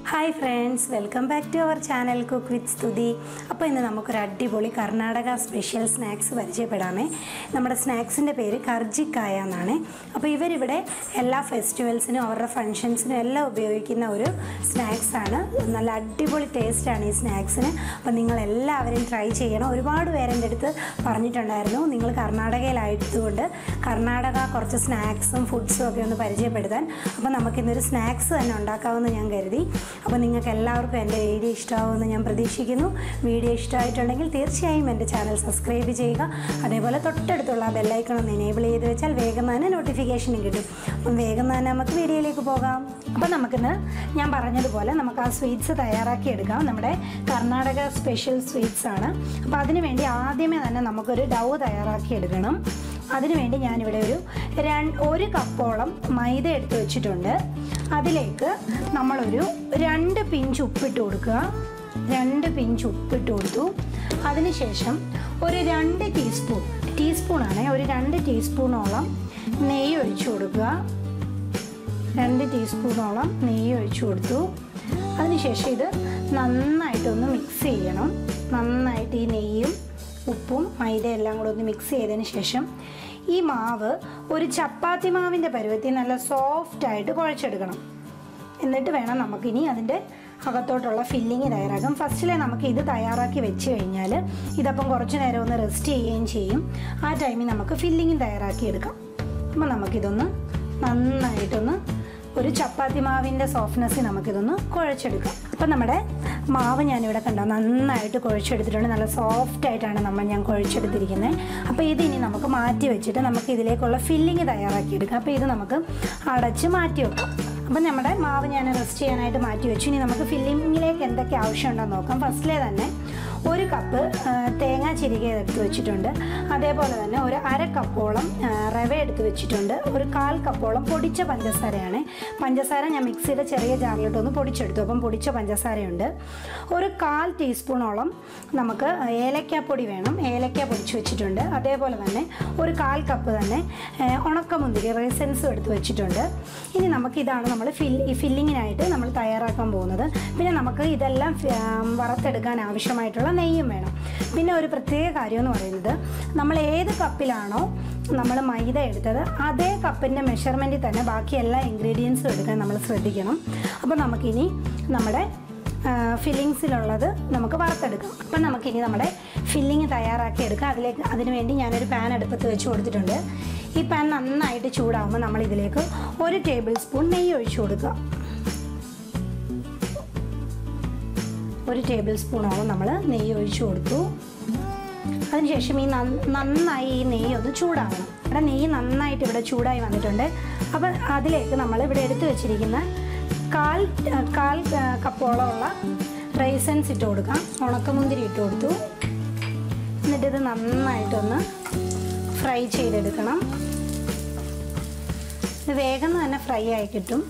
hi friends welcome back to our channel cook with Stuthi അപ്പോൾ ഇന്ന് നമുക്കൊരു അടിപൊളി കർണാടക സ്പെഷ്യൽ സ്നാക്സ് പരിചയപ്പെടാമേ നമ്മുടെ സ്നാക്സിൻ്റെ പേര് കർജിക്കായ എന്നാണ് അപ്പോൾ ഇവരിവിടെ എല്ലാ ഫെസ്റ്റിവൽസിനും അവരുടെ ഫങ്ഷൻസിനും എല്ലാം ഉപയോഗിക്കുന്ന ഒരു സ്നാക്സാണ് നല്ല അടിപൊളി ടേസ്റ്റാണ് ഈ സ്നാക്സിന് അപ്പോൾ നിങ്ങൾ എല്ലാവരും ട്രൈ ചെയ്യണം ഒരുപാട് പേര് എൻ്റെ അടുത്ത് പറഞ്ഞിട്ടുണ്ടായിരുന്നു നിങ്ങൾ കർണാടകയിലായതുകൊണ്ട് കർണാടക കുറച്ച് സ്നാക്സും ഫുഡ്സും ഒക്കെ ഒന്ന് പരിചയപ്പെടുത്താൻ അപ്പോൾ നമുക്കിന്നൊരു സ്നാക്സ് തന്നെ ഉണ്ടാക്കാമെന്ന് ഞാൻ കരുതി അപ്പോൾ നിങ്ങൾക്ക് എല്ലാവർക്കും എൻ്റെ വീഡിയോ ഇഷ്ടമാവുമെന്ന് ഞാൻ പ്രതീക്ഷിക്കുന്നു വീഡിയോ ഇഷ്ടമായിട്ടുണ്ടെങ്കിൽ തീർച്ചയായും എൻ്റെ ചാനൽ സബ്സ്ക്രൈബ് ചെയ്യുക അതേപോലെ തൊട്ടടുത്തുള്ള ബെല്ലൈക്കൺ ഒന്ന് എനേബിൾ ചെയ്ത് വെച്ചാൽ വേഗം തന്നെ നോട്ടിഫിക്കേഷനും കിട്ടും അപ്പം വേഗം തന്നെ നമുക്ക് വീഡിയോയിലേക്ക് പോകാം അപ്പോൾ നമുക്കിന്ന് ഞാൻ പറഞ്ഞതുപോലെ നമുക്ക് ആ സ്വീറ്റ്സ് തയ്യാറാക്കി എടുക്കാം നമ്മുടെ കർണാടക സ്പെഷ്യൽ സ്വീറ്റ്സ് ആണ് അപ്പോൾ അതിന് വേണ്ടി ആദ്യമേ തന്നെ നമുക്കൊരു ഡൗ തയ്യാറാക്കി എടുക്കണം അതിനുവേണ്ടി ഞാനിവിടെ ഒരു രണ്ട് ഒരു കപ്പോളം മൈദ എടുത്ത് വെച്ചിട്ടുണ്ട് അതിലേക്ക് നമ്മളൊരു രണ്ട് പിഞ്ച് ഉപ്പിട്ട് കൊടുക്കുക രണ്ട് പിഞ്ച് ഉപ്പിട്ട് കൊടുത്തു അതിനുശേഷം ഒരു രണ്ട് ടീസ്പൂൺ ടീസ്പൂണാണ് ഒരു രണ്ട് ടീസ്പൂണോളം നെയ്യ് ഒഴിച്ചു കൊടുക്കുക രണ്ട് ടീസ്പൂണോളം നെയ്യ് ഒഴിച്ചു കൊടുത്തു അതിനുശേഷം ഇത് നന്നായിട്ടൊന്ന് മിക്സ് ചെയ്യണം നന്നായിട്ട് ഈ നെയ്യും ഉപ്പും മൈദ എല്ലാം കൂടെ ഒന്ന് മിക്സ് ചെയ്തതിന് ശേഷം ഈ മാവ് ഒരു ചപ്പാത്തി മാവിൻ്റെ പരുവത്തിൽ നല്ല സോഫ്റ്റായിട്ട് കുഴച്ചെടുക്കണം എന്നിട്ട് വേണം നമുക്കിനി അതിൻ്റെ അകത്തോട്ടുള്ള ഫില്ലിങ് തയ്യാറാക്കാം ഫസ്റ്റിലെ നമുക്ക് ഇത് തയ്യാറാക്കി വെച്ച് കഴിഞ്ഞാൽ ഇതപ്പം കുറച്ച് നേരം ഒന്ന് റെസ്റ്റ് ചെയ്യുകയും ചെയ്യും ആ ടൈമിൽ നമുക്ക് ഫില്ലിങ് തയ്യാറാക്കി എടുക്കാം അപ്പോൾ നമുക്കിതൊന്ന് നന്നായിട്ടൊന്ന് ഒരു ചപ്പാത്തി മാവിൻ്റെ സോഫ്റ്റ്നെസ്സിൽ നമുക്കിതൊന്ന് കുഴച്ചെടുക്കാം അപ്പം നമ്മുടെ മാവ് ഞാനിവിടെ കണ്ടോ നന്നായിട്ട് കുഴച്ചെടുത്തിട്ടുണ്ട് നല്ല സോഫ്റ്റ് ആയിട്ടാണ് നമ്മൾ ഞാൻ കുഴച്ചെടുത്തിരിക്കുന്നത് അപ്പോൾ ഇതിനി നമുക്ക് മാറ്റി വെച്ചിട്ട് നമുക്ക് ഇതിലേക്കുള്ള ഫില്ലിങ് തയ്യാറാക്കി എടുക്കാം അപ്പോൾ ഇത് നമുക്ക് അടച്ച് മാറ്റി വെക്കാം അപ്പം നമ്മുടെ മാവ് ഞാൻ റെസ്റ്റ് ചെയ്യാനായിട്ട് മാറ്റി വെച്ചു ഇനി നമുക്ക് ഫില്ലിങ്ങിലേക്ക് എന്തൊക്കെ ആവശ്യമുണ്ടെന്ന് നോക്കാം ഫസ്റ്റിലെ തന്നെ ഒരു കപ്പ് ആ, തേങ്ങ ചിരിക എടുത്ത് വെച്ചിട്ടുണ്ട് അതേപോലെ തന്നെ ഒരു അര കപ്പോളം ആ, റവ എടുത്ത് വെച്ചിട്ടുണ്ട് ഒരു കാൽ കപ്പോളം പൊടിച്ച പഞ്ചസാരയാണ് പഞ്ചസാര ഞാൻ മിക്സിയുടെ ചെറിയ ജാറിലിട്ടൊന്ന് പൊടിച്ചെടുത്തു അപ്പം പൊടിച്ച പഞ്ചസാരയുണ്ട് ഒരു കാൽ ടീസ്പൂണോളം നമുക്ക് ഏലക്കാപ്പൊടി വേണം ഏലക്ക പൊടിച്ച് വെച്ചിട്ടുണ്ട് അതേപോലെ തന്നെ ഒരു കാൽ കപ്പ് തന്നെ ആ, ഉണക്കമുന്തിരി റേസൻസും എടുത്ത് വെച്ചിട്ടുണ്ട് ഇനി നമുക്ക് ഇതാണ് നമ്മൾ ഫിൽ ഈ ഫില്ലിങ്ങിനായിട്ട് നമ്മൾ തയ്യാറാക്കാൻ പോകുന്നത് പിന്നെ നമുക്ക് ഇതെല്ലാം ഫി- ആ, വറുത്തെടുക്കാൻ ആവശ്യമായിട്ടുള്ള നെയ്യും വേണം പിന്നെ ഒരു പ്രത്യേക കാര്യം എന്ന് പറയുന്നത് നമ്മൾ ഏത് കപ്പിലാണോ നമ്മൾ മൈദ എടുത്തത് അതേ കപ്പിൻ്റെ മെഷർമെൻറ്റിൽ തന്നെ ബാക്കി എല്ലാ ഇൻഗ്രീഡിയൻസും എടുക്കാൻ നമ്മൾ ശ്രദ്ധിക്കണം അപ്പോൾ നമുക്കിനി നമ്മുടെ ഫില്ലിങ്സിലുള്ളത് നമുക്ക് വറുത്തെടുക്കാം അപ്പം നമുക്കിനി നമ്മുടെ ഫില്ലിങ് തയ്യാറാക്കി എടുക്കാം അതിലേക്ക് അതിന് വേണ്ടി ഞാനൊരു പാൻ അടുപ്പത്ത് വെച്ച് കൊടുത്തിട്ടുണ്ട് ഈ പാൻ നന്നായിട്ട് ചൂടാകുമ്പോൾ നമ്മൾ ഇതിലേക്ക് ഒരു ടേബിൾ സ്പൂൺ നെയ്യ് ഒഴിച്ചു കൊടുക്കുക ഒരു ടേബിൾ സ്പൂണോളം നമ്മൾ നെയ്യ് ഒഴിച്ചു കൊടുത്തു അതിനുശേഷം ഈ നന്ന- നന്നായി ഈ നെയ്യ് ഒന്ന് ചൂടാകണം ഇവിടെ നെയ്യ് നന്നായിട്ട് ഇവിടെ ചൂടായി വന്നിട്ടുണ്ട് അപ്പം അതിലേക്ക് നമ്മൾ ഇവിടെ എടുത്തു വെച്ചിരിക്കുന്ന കാൽ കാൽ ആ, കപ്പോളമുള്ള റൈസൻസ് ഇട്ട് കൊടുക്കാം ഉണക്കമുന്തിരി ഇട്ട് കൊടുത്തു എന്നിട്ടിത് നന്നായിട്ടൊന്ന് ഫ്രൈ ചെയ്തെടുക്കണം ഇത് വേഗം തന്നെ ഫ്രൈ ആയി കിട്ടും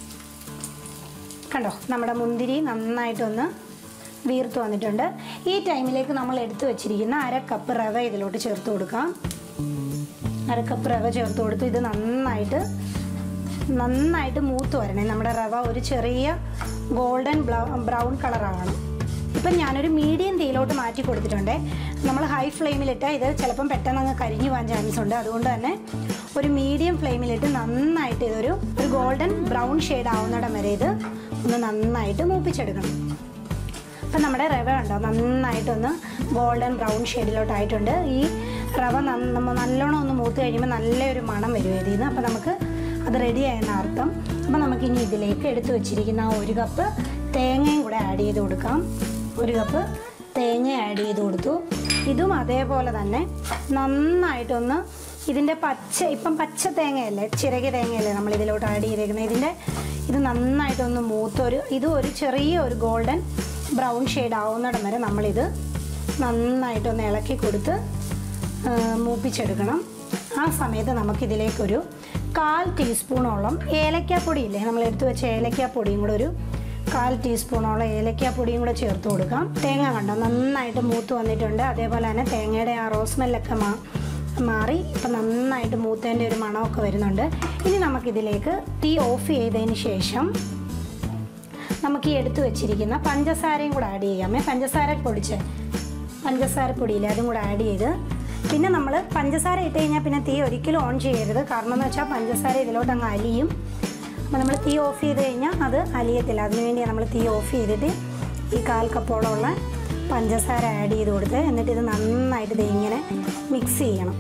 കണ്ടോ നമ്മുടെ മുന്തിരി നന്നായിട്ടൊന്ന് വീർത്ത് വന്നിട്ടുണ്ട് ഈ ടൈമിലേക്ക് നമ്മൾ എടുത്തു വെച്ചിരിക്കുന്ന അര കപ്പ് റവ ഇതിലോട്ട് ചേർത്ത് കൊടുക്കാം അര കപ്പ് റവ ചേർത്ത് കൊടുത്ത് ഇത് നന്നായിട്ട് നന്നായിട്ട് മൂത്ത് വരണേ നമ്മുടെ റവ ഒരു ചെറിയ ഗോൾഡൻ ബ്രൗൺ കളറാവണം ഇപ്പം ഞാനൊരു മീഡിയം തീയിലോട്ട് മാറ്റി കൊടുത്തിട്ടുണ്ട് നമ്മൾ ഹൈ ഫ്ലെയിമിലിട്ട് ഇത് ചിലപ്പം പെട്ടെന്ന് അങ്ങ് കരിഞ്ഞു പോകാൻ ചാൻസ് ഉണ്ട് അതുകൊണ്ട് തന്നെ ഒരു മീഡിയം ഫ്ലെയിമിലിട്ട് നന്നായിട്ട് ഇതൊരു ഒരു ഗോൾഡൻ ബ്രൗൺ ഷെയ്ഡ് ആവുന്നിടം വരെ ഇത് ഒന്ന് നന്നായിട്ട് മൂപ്പിച്ചെടുക്കണം അപ്പം നമ്മുടെ റവ ഉണ്ടോ നന്നായിട്ടൊന്ന് ഗോൾഡൻ ബ്രൗൺ ഷെയ്ഡിലോട്ടായിട്ടുണ്ട് ഈ റവ നന്ന- നമ്മ നല്ലോണം ഒന്ന് മൂത്ത് കഴിയുമ്പോൾ നല്ലൊരു മണം വരും ഇതിൽ നിന്ന് അപ്പോൾ നമുക്ക് അത് റെഡി ആയെന്ന അർത്ഥം അപ്പോൾ നമുക്കിനി ഇതിലേക്ക് എടുത്തു വെച്ചിരിക്കുന്ന ആ ഒരു കപ്പ് തേങ്ങയും കൂടെ ആഡ് ചെയ്ത് കൊടുക്കാം ഒരു കപ്പ് തേങ്ങ ആഡ് ചെയ്ത് കൊടുത്തു ഇതും അതേപോലെ തന്നെ നന്നായിട്ടൊന്ന് ഇതിൻ്റെ പച്ച ഇപ്പം പച്ച തേങ്ങയല്ലേ ചിരകിയ തേങ്ങയല്ലേ നമ്മൾ ഇതിലോട്ട് ആഡ് ചെയ്തേക്കുന്നത് ഇതിൻ്റെ ഇത് നന്നായിട്ടൊന്ന് മൂത്തൊരു ഇത് ഒരു ചെറിയ ഒരു ഗോൾഡൻ ബ്രൗൺ ഷെയ്ഡ് ആവുന്നിടം വരെ നമ്മളിത് നന്നായിട്ടൊന്ന് ഇളക്കി കൊടുത്ത് ആ, മൂപ്പിച്ചെടുക്കണം ആ സമയത്ത് നമുക്കിതിലേക്കൊരു കാൽ ടീസ്പൂണോളം ഏലക്കാപ്പൊടി ഇല്ലേ നമ്മൾ എടുത്തു വെച്ച ഏലക്കാപ്പൊടിയും കൂടെ ഒരു കാൽ ടീസ്പൂണോളം ഏലക്കാപ്പൊടിയും കൂടെ ചേർത്ത് കൊടുക്കാം തേങ്ങ കണ്ടോ നന്നായിട്ട് മൂത്ത് വന്നിട്ടുണ്ട് അതേപോലെ തന്നെ തേങ്ങയുടെ ആ റോസ്മെല്ലൊക്കെ മാ മാറി ഇപ്പം നന്നായിട്ട് മൂത്തതിൻ്റെ ഒരു മണമൊക്കെ വരുന്നുണ്ട് ഇനി നമുക്കിതിലേക്ക് തീ ഓഫ് ചെയ്തതിന് ശേഷം നമുക്ക് ഈ എടുത്തു വെച്ചിരിക്കുന്ന പഞ്ചസാരയും കൂടെ ആഡ് ചെയ്യാമേ പഞ്ചസാര പൊടിച്ച് പഞ്ചസാര പൊടിയില്ലേ അതും കൂടെ ആഡ് ചെയ്ത് പിന്നെ നമ്മൾ പഞ്ചസാര ഇട്ട് കഴിഞ്ഞാൽ പിന്നെ തീ ഒരിക്കലും ഓൺ ചെയ്യരുത് കാരണം എന്ന് വെച്ചാൽ പഞ്ചസാര ഇതിലോട്ട് അങ്ങ് അലിയും അപ്പോൾ നമ്മൾ തീ ഓഫ് ചെയ്ത് കഴിഞ്ഞാൽ അത് അലിയത്തില്ല അതിനുവേണ്ടിയാണ് നമ്മൾ തീ ഓഫ് ചെയ്തിട്ട് ഈ കാൽ കപ്പോളമുള്ള പഞ്ചസാര ആഡ് ചെയ്ത് കൊടുത്ത് എന്നിട്ട് ഇത് നന്നായിട്ട് ഇത് ഇങ്ങനെ മിക്സ് ചെയ്യണം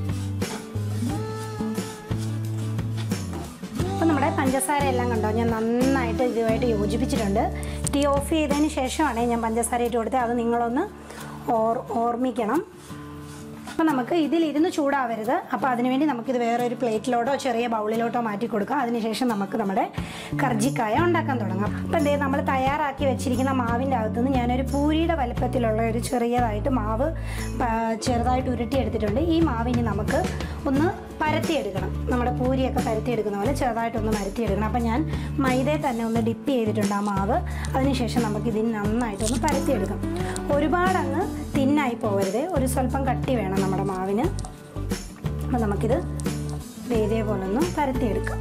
അപ്പോൾ നമ്മുടെ പഞ്ചസാര എല്ലാം കണ്ടോ ഞാൻ നന്നായിട്ട് ഇതുമായിട്ട് യോജിപ്പിച്ചിട്ടുണ്ട് ടീ ഓഫ് ചെയ്തതിന് ശേഷമാണ് ഞാൻ പഞ്ചസാര ഇട്ട് കൊടുത്തത് അത് നിങ്ങളൊന്ന് ഓർ ഓർമ്മിക്കണം അപ്പോൾ നമുക്ക് ഇതിലിരുന്ന് ചൂടാവരുത് അപ്പോൾ അതിനുവേണ്ടി നമുക്കിത് വേറൊരു പ്ലേറ്റിലോട്ടോ ചെറിയ ബൗളിലോട്ടോ മാറ്റി കൊടുക്കാം അതിനുശേഷം നമുക്ക് നമ്മുടെ കർജിക്കായ ഉണ്ടാക്കാൻ തുടങ്ങാം അപ്പോൾ എന്തേ നമ്മൾ തയ്യാറാക്കി വെച്ചിരിക്കുന്ന മാവിൻ്റെ അകത്തുനിന്ന് ഞാനൊരു പൂരിയുടെ വലുപ്പത്തിലുള്ള ഒരു ചെറിയതായിട്ട് മാവ് പ- ചെറുതായിട്ട് ഉരുട്ടിയെടുത്തിട്ടുണ്ട് ഈ മാവിന് നമുക്ക് ഒന്ന് പരത്തിയെടുക്കണം നമ്മുടെ പൂരിയൊക്കെ പരത്തിയെടുക്കുന്ന പോലെ ചെറുതായിട്ടൊന്ന് പരത്തിയെടുക്കണം അപ്പം ഞാൻ മൈദയിൽ തന്നെ ഒന്ന് ഡിപ്പ് ചെയ്തിട്ടുണ്ട് ആ മാവ് അതിനുശേഷം നമുക്ക് ഇതിന് നന്നായിട്ടൊന്ന് പരത്തിയെടുക്കാം ഒരുപാട് അങ്ങ് തിന്നായി പോകരുത് ഒരു സ്വല്പം കട്ടി വേണം നമ്മുടെ മാവിന് അപ്പം നമുക്കിത് ദേ ഇതേപോലെ ഒന്ന് പരത്തിയെടുക്കാം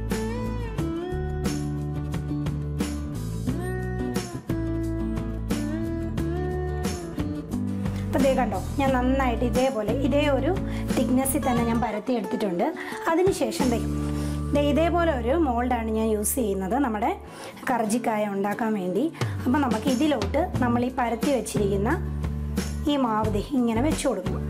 അപ്പോൾ ദേ കണ്ടോ ഞാൻ നന്നായിട്ട് ഇതേപോലെ ഇതേ ഒരു തിക്നെസ്സിൽ തന്നെ ഞാൻ പരത്തി എടുത്തിട്ടുണ്ട് അതിനുശേഷം ദേ ദേ ഇതേപോലെ ഒരു മോൾഡാണ് ഞാൻ യൂസ് ചെയ്യുന്നത് നമ്മുടെ കറജിക്കായ ഉണ്ടാക്കാൻ വേണ്ടി അപ്പോൾ നമുക്ക് ഇതിലോട്ട് നമ്മൾ ഈ പരത്തി വെച്ചിരിക്കുന്ന ഈ മാവ് ദേ ഇങ്ങനെ വെച്ച് കൊടുക്കണം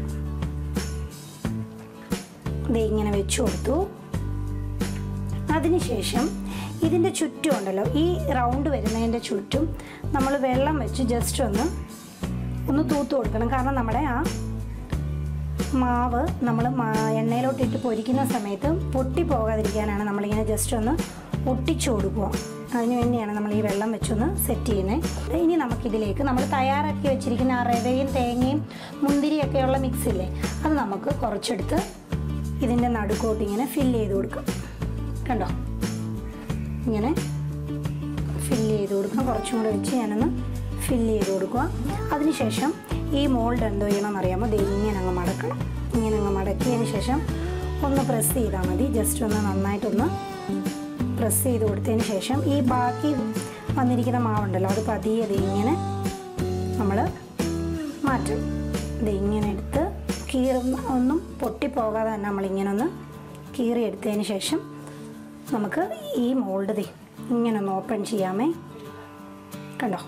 ദേ ഇങ്ങനെ വെച്ച് കൊടുത്തു അതിനുശേഷം ഇതിൻ്റെ ചുറ്റും ഉണ്ടല്ലോ ഈ റൗണ്ട് വരുന്നതിൻ്റെ ചുറ്റും നമ്മൾ വെള്ളം വെച്ച് ജസ്റ്റ് ഒന്ന് ഒന്ന് തൂത്ത് കൊടുക്കണം കാരണം നമ്മുടെ ആ മാവ് നമ്മൾ എണ്ണയിലോട്ട് ഇട്ട് പൊരിക്കുന്ന സമയത്ത് പൊട്ടി പോകാതിരിക്കാനാണ് നമ്മളിങ്ങനെ ജസ്റ്റ് ഒന്ന് ഒട്ടിച്ചു കൊടുക്കുക അതിന് വേണ്ടിയാണ് നമ്മൾ ഈ വെള്ളം വെച്ചൊന്ന് സെറ്റ് ചെയ്യുന്നത് ഇനി നമുക്കിതിലേക്ക് നമ്മൾ തയ്യാറാക്കി വെച്ചിരിക്കുന്ന ആ റവയും തേങ്ങയും മുന്തിരിയൊക്കെയുള്ള മിക്സ് ഇല്ലേ അത് നമുക്ക് കുറച്ചെടുത്ത് ഇതിൻ്റെ നടുക്കോട്ട് ഇങ്ങനെ ഫില്ല് ചെയ്ത് കൊടുക്കാം കണ്ടോ ഇങ്ങനെ ഫില്ല് ചെയ്ത് കൊടുക്കാം കുറച്ചും കൂടെ വെച്ച് ഞാനൊന്ന് ഫില്ല് ചെയ്ത് കൊടുക്കുക അതിനുശേഷം ഈ മോൾഡ് എന്തോ ചെയ്യണമെന്ന് അറിയാമോ ദേ ഇങ്ങനെ അങ്ങ് മടക്കണം ഇങ്ങനെ അങ്ങ് മടക്കിയതിന് ശേഷം ഒന്ന് പ്രസ് ചെയ്താൽ മതി ജസ്റ്റ് ഒന്ന് നന്നായിട്ടൊന്ന് പ്രസ് ചെയ്ത് കൊടുത്തതിന് ശേഷം ഈ ബാക്കി വന്നിരിക്കുന്ന മാവുണ്ടല്ലോ അത് പതിയെ ദേ ഇങ്ങനെ നമ്മൾ മാറ്റും ഇത് ഇങ്ങനെ എടുത്ത് കീറുന്ന ഒന്നും പൊട്ടിപ്പോകാതെ തന്നെ നമ്മളിങ്ങനെ ഒന്ന് കീറി എടുത്തതിന് ശേഷം നമുക്ക് ഈ മോൾഡ് ദേ ഇങ്ങനെ ഒന്ന് ഓപ്പൺ ചെയ്യാമേ കണ്ടോ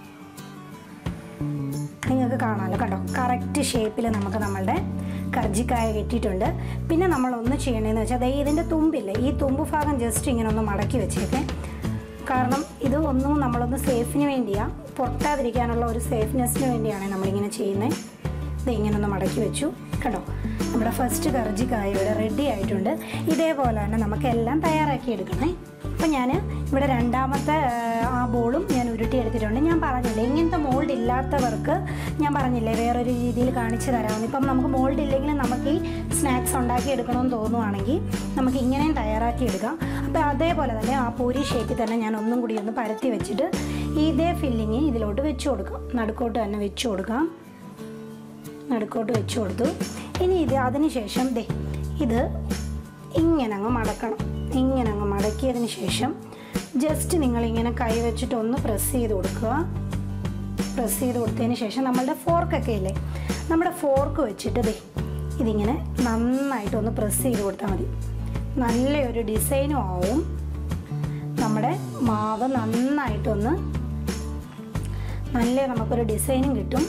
നിങ്ങൾക്ക് കാണാമല്ലോ കണ്ടോ കറക്റ്റ് ഷേപ്പിൽ നമുക്ക് നമ്മളുടെ കർജിക്കായ കിട്ടിയിട്ടുണ്ട് പിന്നെ നമ്മൾ ഒന്ന് ചെയ്യണതെന്ന് വെച്ചാൽ ദേ ഇതിൻ്റെ തുമ്പില്ലേ ഈ തുമ്പ് ഭാഗം ജസ്റ്റ് ഇങ്ങനെ ഒന്ന് മടക്കി വെച്ചേക്കേ കാരണം ഇത് ഒന്നും നമ്മളൊന്ന് സേഫിന് വേണ്ടിയാണ് പൊട്ടാതിരിക്കാനുള്ള ഒരു സേഫ്നെസ്സിന് വേണ്ടിയാണ് നമ്മളിങ്ങനെ ചെയ്യുന്നത് ഇത് ഇങ്ങനെ ഒന്ന് മടക്കി വെച്ചു കണ്ടോ നമ്മുടെ ഫസ്റ്റ് കർജിക്കായ ഇവിടെ റെഡി ആയിട്ടുണ്ട് ഇതേപോലെ തന്നെ നമുക്ക് എല്ലാം തയ്യാറാക്കി എടുക്കണേ അപ്പം ഞാൻ ഇവിടെ രണ്ടാമത്തെ ആ, ആ ബോളും ഞാൻ ഉരുട്ടിയെടുത്തിട്ടുണ്ട് ഞാൻ പറഞ്ഞില്ലേ ഇങ്ങനത്തെ മോൾഡ് ഇല്ലാത്തവർക്ക് ഞാൻ പറഞ്ഞില്ലേ വേറൊരു രീതിയിൽ കാണിച്ചു തരാമെന്ന് ഇപ്പം നമുക്ക് മോൾഡ് ഇല്ലെങ്കിലും നമുക്ക് ഈ സ്നാക്സ് ഉണ്ടാക്കി എടുക്കണമെന്ന് തോന്നുവാണെങ്കിൽ നമുക്ക് ഇങ്ങനെയും തയ്യാറാക്കി എടുക്കാം അപ്പോൾ അതേപോലെ തന്നെ ആ പൂരി ഷേപ്പിൽ തന്നെ ഞാൻ ഒന്നും കൂടി ഒന്ന് പരത്തി വെച്ചിട്ട് ഇതേ ഫില്ലിങ് ഇതിലോട്ട് വെച്ച് കൊടുക്കാം നടുക്കോട്ട് തന്നെ വെച്ച് കൊടുക്കാം നടുക്കോട്ട് വെച്ച് കൊടുത്തു ഇനി ഇത് അതിന് ശേഷം ദേ ഇത് ഇങ്ങനെ അങ്ങ് മടക്കണം ഇങ്ങനെ അങ്ങ് മടക്കിയതിന് ശേഷം ജസ്റ്റ് നിങ്ങളിങ്ങനെ കൈ വെച്ചിട്ട് ഒന്ന് പ്രസ് ചെയ്ത് കൊടുക്കുക പ്രസ് ചെയ്ത് കൊടുത്തതിന് ശേഷം നമ്മളുടെ ഫോർക്കൊക്കെ ഇല്ലേ നമ്മുടെ ഫോർക്ക് വെച്ചിട്ട് ദേ ഇതിങ്ങനെ നന്നായിട്ടൊന്ന് പ്രസ് ചെയ്ത് കൊടുത്താൽ മതി നല്ലൊരു ഡിസൈനും ആവും നമ്മുടെ മാവ് നന്നായിട്ടൊന്ന് നല്ല നമുക്കൊരു ഡിസൈനും കിട്ടും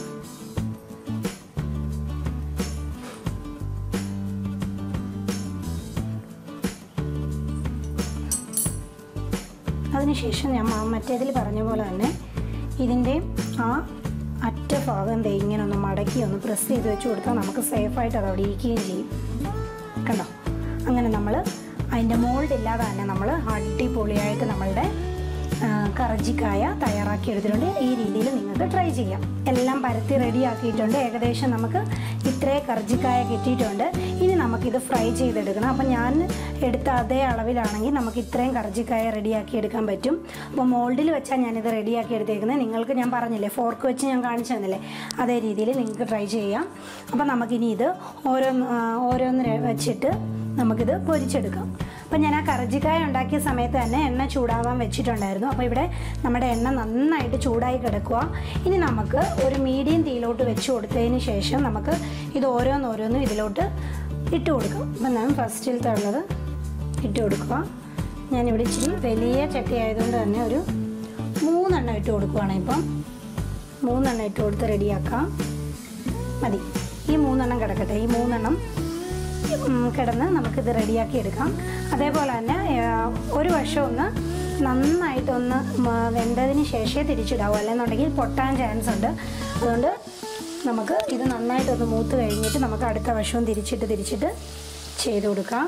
അതിനുശേഷം ഞാൻ മ- മറ്റേതിൽ പറഞ്ഞ പോലെ തന്നെ ഇതിൻ്റെ ആ അറ്റ ഭാഗം ദേ ഇങ്ങനെ ഒന്ന് മടക്കി ഒന്ന് പ്രസ് ചെയ്ത് വെച്ച് കൊടുത്താൽ നമുക്ക് സേഫായിട്ട് അത് അവിടെ ഇരിക്കുകയും ചെയ്യും കണ്ടോ അങ്ങനെ നമ്മൾ അതിൻ്റെ മോൾഡ് ഇല്ലാതെ തന്നെ നമ്മൾ അടിപൊളിയായിട്ട് നമ്മളുടെ ആ, കറജിക്കായ തയ്യാറാക്കി എടുത്തിട്ടുണ്ട് ഈ രീതിയിൽ നിങ്ങൾക്ക് ട്രൈ ചെയ്യാം എല്ലാം പരത്തി റെഡി ആക്കിയിട്ടുണ്ട് ഏകദേശം നമുക്ക് ഇത്രേ കറജിക്കായ കിട്ടിയിട്ടുണ്ട് ഇനി നമുക്കിത് ഫ്രൈ ചെയ്തെടുക്കണം അപ്പം ഞാൻ എടുത്ത അതേ അളവിലാണെങ്കിൽ നമുക്ക് ഇത്രയും കറജിക്കായ റെഡിയാക്കി എടുക്കാൻ പറ്റും അപ്പോൾ മോൾഡിൽ വെച്ചാൽ ഞാനിത് റെഡിയാക്കി എടുത്തേക്കുന്നത് നിങ്ങൾക്ക് ഞാൻ പറഞ്ഞില്ലേ ഫോർക്ക് വെച്ച് ഞാൻ കാണിച്ചു തന്നില്ലേ അതേ രീതിയിൽ നിങ്ങൾക്ക് ട്രൈ ചെയ്യാം അപ്പോൾ നമുക്കിനി ഇത് ഓരോന്ന് ആ, ഓരോന്ന് ര- വെച്ചിട്ട് നമുക്കിത് പൊരിച്ചെടുക്കാം അപ്പോൾ ഞാൻ ആ കറജിക്കായ ഉണ്ടാക്കിയ സമയത്ത് തന്നെ എണ്ണ ചൂടാവാൻ വെച്ചിട്ടുണ്ടായിരുന്നു അപ്പോൾ ഇവിടെ നമ്മുടെ എണ്ണ നന്നായിട്ട് ചൂടായി കിടക്കുക ഇനി നമുക്ക് ഒരു മീഡിയം തീയിലോട്ട് വെച്ച് കൊടുത്തതിന് ശേഷം നമുക്ക് ഇത് ഓരോന്നോരോന്നും ഇതിലോട്ട് ഇട്ട് കൊടുക്കാം അപ്പം ഞാൻ ഫസ്റ്റിലത്തെ ഉള്ളത് ഇട്ട് കൊടുക്കുക ഞാനിവിടെ ഇച്ചിരി വലിയ ചട്ടി ആയതുകൊണ്ട് തന്നെ ഒരു മൂന്നെണ്ണം ഇട്ട് കൊടുക്കുവാണ് ഇപ്പം മൂന്നെണ്ണം ഇട്ട് കൊടുത്ത് റെഡിയാക്കാം മതി ഈ മൂന്നെണ്ണം കിടക്കട്ടെ ഈ മൂന്നെണ്ണം ഉം, കിടന്ന് നമുക്കിത് റെഡിയാക്കി എടുക്കാം അതേപോലെ തന്നെ ആ, ഒരു വശം ഒന്ന് നന്നായിട്ടൊന്ന് മ- വെന്തതിന് ശേഷമേ തിരിച്ചിടാവൂ അല്ലെന്നുണ്ടെങ്കിൽ പൊട്ടാൻ ചാൻസ് ഉണ്ട് അതുകൊണ്ട് നമുക്ക് ഇത് നന്നായിട്ടൊന്ന് മൂത്ത് കഴിഞ്ഞിട്ട് നമുക്ക് അടുത്ത വശവും തിരിച്ചിട്ട് തിരിച്ചിട്ട് ചെയ്ത് കൊടുക്കാം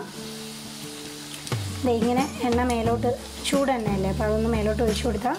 ദേ ഇങ്ങനെ എണ്ണ മേലോട്ട് ചൂടെണ്ണയല്ലേ അപ്പോൾ അതൊന്ന് മേലോട്ട് ഒഴിച്ചു കൊടുത്താൽ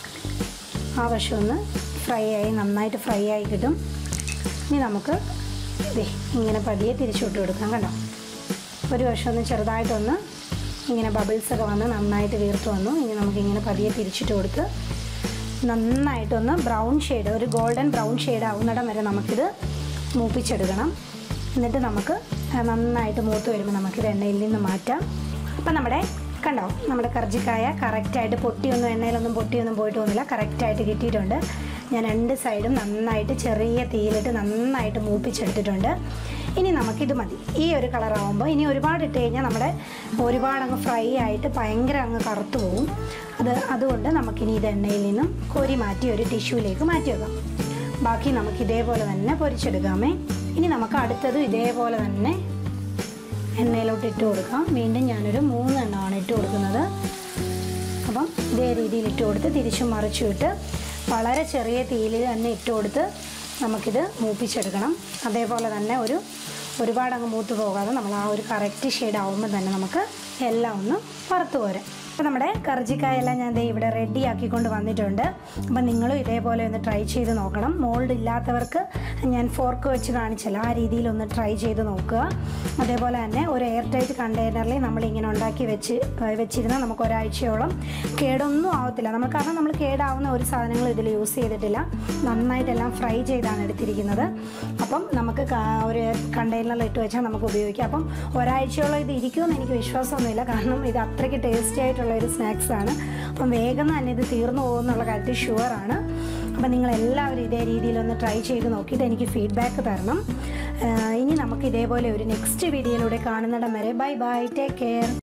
ആ വശം ഒന്ന് ഫ്രൈ ആയി നന്നായിട്ട് ഫ്രൈ ആയി കിട്ടും ഇനി നമുക്ക് ദേ ഇങ്ങനെ പതിയെ തിരിച്ചു വിട്ട് കൊടുക്കാം കണ്ടോ ഒരു വശം ഒന്ന് ചെറുതായിട്ടൊന്ന് ഇങ്ങനെ ബബിൾസ് ഒക്കെ വന്ന് നന്നായിട്ട് വീർത്ത് വന്നു ഇനി നമുക്കിങ്ങനെ പതിയെ തിരിച്ചിട്ട് കൊടുത്ത് നന്നായിട്ടൊന്ന് ബ്രൗൺ ഷെയ്ഡ് ഒരു ഗോൾഡൻ ബ്രൗൺ ഷെയ്ഡ് ആവുന്നിടം വരെ നമുക്കിത് മൂപ്പിച്ചെടുക്കണം എന്നിട്ട് നമുക്ക് ആ നന്നായിട്ട് മൂത്ത് വരുമ്പോൾ നമുക്കിത് എണ്ണയിൽ നിന്ന് മാറ്റാം അപ്പം നമ്മുടെ കണ്ടോ നമ്മുടെ കർജിക്കായ കറക്റ്റായിട്ട് പൊട്ടിയൊന്നും എണ്ണയിലൊന്നും പൊട്ടിയൊന്നും പോയിട്ടൊന്നുമില്ല കറക്റ്റായിട്ട് കിട്ടിയിട്ടുണ്ട് ഞാൻ രണ്ട് സൈഡും നന്നായിട്ട് ചെറിയ തീയിലിട്ട് നന്നായിട്ട് മൂപ്പിച്ചെടുത്തിട്ടുണ്ട് ഇനി നമുക്കിത് മതി ഈ ഒരു കളറാവുമ്പോൾ ഇനി ഒരുപാട് ഇട്ട് കഴിഞ്ഞാൽ നമ്മുടെ ഒരുപാട് അങ്ങ് ഫ്രൈ ആയിട്ട് ഭയങ്കര അങ്ങ് കറുത്തു പോകും അത് അതുകൊണ്ട് നമുക്കിനി ഇത് എണ്ണയിൽ നിന്നും കോരി മാറ്റി ഒരു ടിഷ്യൂലേക്ക് മാറ്റി വെക്കാം ബാക്കി നമുക്ക് ഇതേപോലെ തന്നെ പൊരിച്ചെടുക്കാമേ ഇനി നമുക്ക് അടുത്തതും ഇതേപോലെ തന്നെ എണ്ണയിലോട്ട് ഇട്ട് കൊടുക്കാം വീണ്ടും ഞാനൊരു മൂന്നെണ്ണമാണ് ഇട്ട് കൊടുക്കുന്നത് അപ്പം ഇതേ രീതിയിൽ ഇട്ട് കൊടുത്ത് തിരിച്ചും മറിച്ചും ഇട്ട് വളരെ ചെറിയ തീയിൽ തന്നെ ഇട്ട് കൊടുത്ത് നമുക്കിത് മൂപ്പിച്ചെടുക്കണം അതേപോലെ തന്നെ ഒരു ഒരുപാട് അങ്ങ് മൂത്ത് പോകാതെ നമ്മൾ ആ ഒരു കറക്റ്റ് ഷെയ്ഡ് ആവുമ്പോൾ തന്നെ നമുക്ക് എല്ലാം ഒന്ന് വറുത്ത് പോരാം അപ്പോൾ നമ്മുടെ കറിച്ചിക്കായെല്ലാം ഞാൻ ദേ ഇവിടെ റെഡി ആക്കിക്കൊണ്ട് വന്നിട്ടുണ്ട് അപ്പം നിങ്ങളും ഇതേപോലെ ഒന്ന് ട്രൈ ചെയ്ത് നോക്കണം മോൾഡ് ഇല്ലാത്തവർക്ക് ഞാൻ ഫോർക്ക് വെച്ച് കാണിച്ചല്ലോ ആ രീതിയിൽ ഒന്ന് ട്രൈ ചെയ്ത് നോക്കുക അതേപോലെ തന്നെ ഒരു എയർ ടൈറ്റ് കണ്ടെയ്നറിൽ നമ്മളിങ്ങനെ ഉണ്ടാക്കി വെച്ച് വെച്ചിരുന്നാൽ നമുക്ക് ഒരാഴ്ചയോളം കേടൊന്നും ആവത്തില്ല നമ്മൾ കാരണം നമ്മൾ കേടാവുന്ന ഒരു സാധനങ്ങൾ ഇതിൽ യൂസ് ചെയ്തിട്ടില്ല നന്നായിട്ടെല്ലാം ഫ്രൈ ചെയ്താണ് എടുത്തിരിക്കുന്നത് അപ്പം നമുക്ക് ക- ഒരു കണ്ടെയ്നറിൽ ഇട്ട് വെച്ചാൽ നമുക്ക് ഉപയോഗിക്കാം അപ്പം ഒരാഴ്ചയോളം ഇത് ഇരിക്കുമെന്ന് എനിക്ക് വിശ്വാസമൊന്നുമില്ല കാരണം ഇത് അത്രയ്ക്ക് ടേസ്റ്റി ആയിട്ടുള്ള ഒരു സ്നാക്സ് ആണ് അപ്പം വേഗം തന്നെ ഇത് തീർന്നു പോകുമെന്നുള്ള കാര്യത്തിൽ ഷുവറാണ് അപ്പം നിങ്ങൾ എല്ലാവരും ഇതേ രീതിയിലൊന്ന് ട്രൈ ചെയ്ത് നോക്കിയിട്ട് എനിക്ക് ഫീഡ്ബാക്ക് തരണം ആഹ് ഇനി നമുക്ക് ഇതേപോലെ ഒരു നെക്സ്റ്റ് വീഡിയോയിലൂടെ കാണുന്നിടം വരെ ബൈ ബൈ ടേക്ക് കെയർ